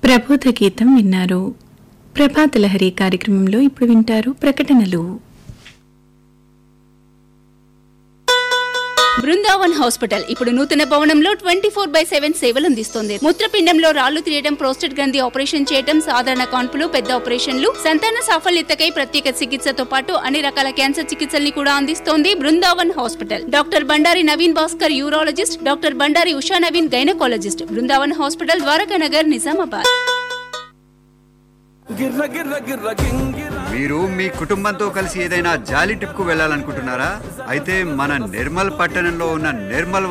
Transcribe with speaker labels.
Speaker 1: ప్రబోధ గీతం విన్నారు ప్రభాత లహరి కార్యక్రమంలో ఇప్పుడు వింటారు ప్రకటనలు
Speaker 2: బృందావన్ హాస్పిటల్ ఇప్పుడు నూతన భవనంలో ట్వంటీ ఫోర్ బై సెవెన్ సేవలు అందిస్తుంది మూత్రపిండంలో రాళ్లు తీయడం ప్రోస్టేట్ గ్రంథి ఆపరేషన్ చేయడం సాధారణ కాన్పులు పెద్ద ఆపరేషన్లు సంతాన సాఫల్యతకై ప్రత్యేక చికిత్సతో పాటు అన్ని రకాల క్యాన్సర్ చికిత్సల్ని కూడా అందిస్తోంది Brindavan hospital doctor Bandari Naveen Bhaskar urologist doctor Bandari Usha Naveen gynaecologist Brindavan hospital Dwaraka Nagar Nizamabad
Speaker 3: గిర్ర గిర్ర గిర్ర గింగిర
Speaker 4: మీరు మీ కుటుంబంతో కలిసి ఏదైనా జాలీ ట్రిప్ కు వెళ్ళాలనుకుంటున్నారా అయితే మన నిర్మల్ పట్టణంలో ఉన్న నిర్మల్